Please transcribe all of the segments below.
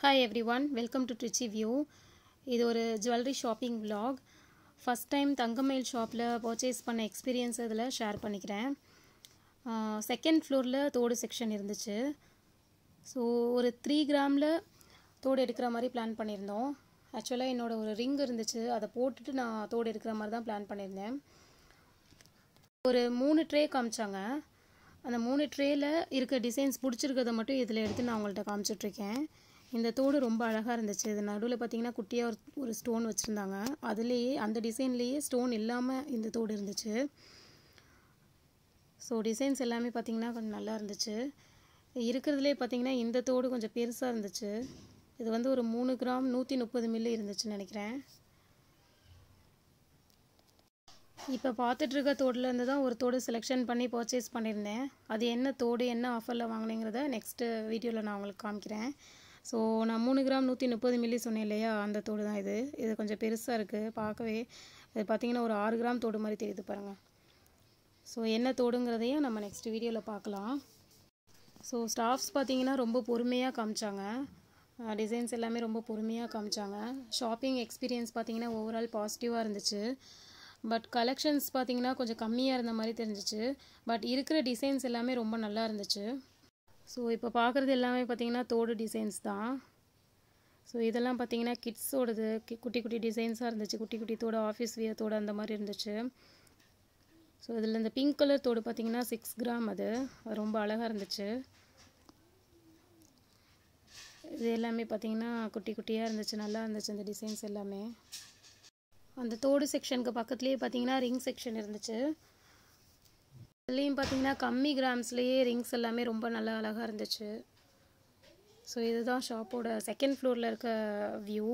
hi everyone welcome to Trichy view இது ஒரு jewellery shopping vlog first time Thangamayil ஷாப்பில் purchase பண்ண எக்ஸ்பீரியன்ஸ் இதில் ஷேர் பண்ணிக்கிறேன் செகண்ட் ஃப்ளோரில் தோடு செக்ஷன் இருந்துச்சு ஸோ ஒரு த்ரீ கிராமில் தோடு எடுக்கிற மாதிரி பிளான் பண்ணியிருந்தோம் ஆக்சுவலாக என்னோடய ஒரு ரிங் இருந்துச்சு அதை போட்டுட்டு நான் தோடு எடுக்கிற மாதிரி தான் பிளான் பண்ணியிருந்தேன் ஒரு மூணு ட்ரே காமிச்சாங்க அந்த மூணு ட்ரேயில் இருக்க டிசைன்ஸ் பிடிச்சிருக்கிறத மட்டும் இதில் எடுத்து நான் உங்கள்கிட்ட காமிச்சிட்ருக்கேன் இந்த தோடு ரொம்ப அழகாக இருந்துச்சு இது நடுவில் பார்த்தீங்கன்னா குட்டியாக ஒரு ஒரு ஸ்டோன் வச்சுருந்தாங்க அதுலேயே அந்த டிசைன்லேயே ஸ்டோன் இல்லாமல் இந்த தோடு இருந்துச்சு ஸோ டிசைன்ஸ் எல்லாமே பார்த்தீங்கன்னா கொஞ்சம் நல்லா இருந்துச்சு இருக்கிறதுலே பார்த்தீங்கன்னா இந்த தோடு கொஞ்சம் பெருசாக இருந்துச்சு இது வந்து ஒரு மூணு கிராம் நூற்றி முப்பது மில்லி இருந்துச்சுன்னு நினைக்கிறேன் இப்போ பார்த்துட்டு இருக்க தோடில் இருந்து தான் ஒரு தோடு செலெக்ஷன் பண்ணி பர்ச்சேஸ் பண்ணியிருந்தேன் அது என்ன தோடு என்ன ஆஃபரில் வாங்கினேங்கிறத நெக்ஸ்ட்டு வீடியோவில் நான் உங்களுக்கு காமிக்கிறேன் ஸோ நான் மூணு கிராம் நூற்றி முப்பது மில்லி சொன்னேன் இல்லையா அந்த தோடு தான் இது இது கொஞ்சம் பெருசாக இருக்குது பார்க்கவே இது பார்த்தீங்கன்னா ஒரு ஆறு கிராம் தோடு மாதிரி தெரியுது பாருங்கள் ஸோ என்ன தோடுங்கிறதையும் நம்ம நெக்ஸ்ட் வீடியோவில் பார்க்கலாம் ஸோ ஸ்டாஃப்ஸ் பார்த்தீங்கன்னா ரொம்ப பொறுமையாக காமிச்சாங்க டிசைன்ஸ் எல்லாமே ரொம்ப பொறுமையாக காமிச்சாங்க ஷாப்பிங் எக்ஸ்பீரியன்ஸ் பார்த்தீங்கன்னா ஓவரால் பாசிட்டிவாக இருந்துச்சு பட் கலெக்ஷன்ஸ் பார்த்தீங்கன்னா கொஞ்சம் கம்மியாக இருந்த மாதிரி தெரிஞ்சிச்சு பட் இருக்கிற டிசைன்ஸ் எல்லாமே ரொம்ப நல்லா இருந்துச்சு ஸோ இப்போ பார்க்குறது எல்லாமே பார்த்தீங்கன்னா தோடு டிசைன்ஸ் தான் ஸோ இதெல்லாம் பார்த்தீங்கன்னா கிட்ஸோடது குட்டி குட்டி டிசைன்ஸாக இருந்துச்சு குட்டி குட்டி தோடு ஆஃபீஸ் வியர் தோடு அந்த மாதிரி இருந்துச்சு ஸோ இதில் இந்த பிங்க் கலர் தோடு பார்த்தீங்கன்னா சிக்ஸ் கிராம் அது அது ரொம்ப அழகாக இருந்துச்சு இது எல்லாமே பார்த்தீங்கன்னா குட்டி குட்டியாக இருந்துச்சு நல்லா இருந்துச்சு இந்த டிசைன்ஸ் எல்லாமே அந்த தோடு செக்ஷனுக்கு பக்கத்துலேயே பார்த்தீங்கன்னா ரிங் செக்ஷன் இருந்துச்சு அதுலேயும் பார்த்தீங்கன்னா கம்மி கிராம்ஸ்லேயே ரிங்ஸ் எல்லாமே ரொம்ப நல்லா அழகாக இருந்துச்சு ஸோ இதுதான் ஷாப்போட செகண்ட் ஃப்ளோரில் இருக்க வியூ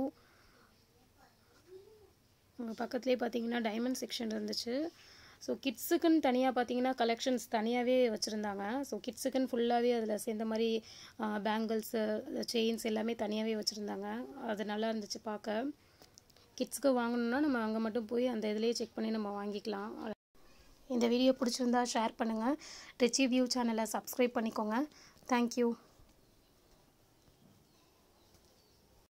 அங்கே பக்கத்துலேயே பார்த்தீங்கன்னா டைமண்ட் செக்ஷன் இருந்துச்சு ஸோ கிட்ஸுக்குன்னு தனியாக பார்த்தீங்கன்னா கலெக்ஷன்ஸ் தனியாகவே வச்சுருந்தாங்க ஸோ கிட்ஸுக்குன்னு ஃபுல்லாகவே அதில் சேர்ந்த மாதிரி பேங்கிள்ஸு செயின்ஸ் எல்லாமே தனியாகவே வச்சுருந்தாங்க அது நல்லா இருந்துச்சு பார்க்க கிட்ஸ்க்கு வாங்கணுன்னா நம்ம அங்கே மட்டும் போய் அந்த இதிலேயே செக் பண்ணி நம்ம வாங்கிக்கலாம் இந்த வீடியோ பிடிச்சிருந்தா ஷேர் பண்ணுங்கள் ரிச்சி வியூ சேனலை சப்ஸ்கிரைப் பண்ணிக்கோங்க தேங்க்யூ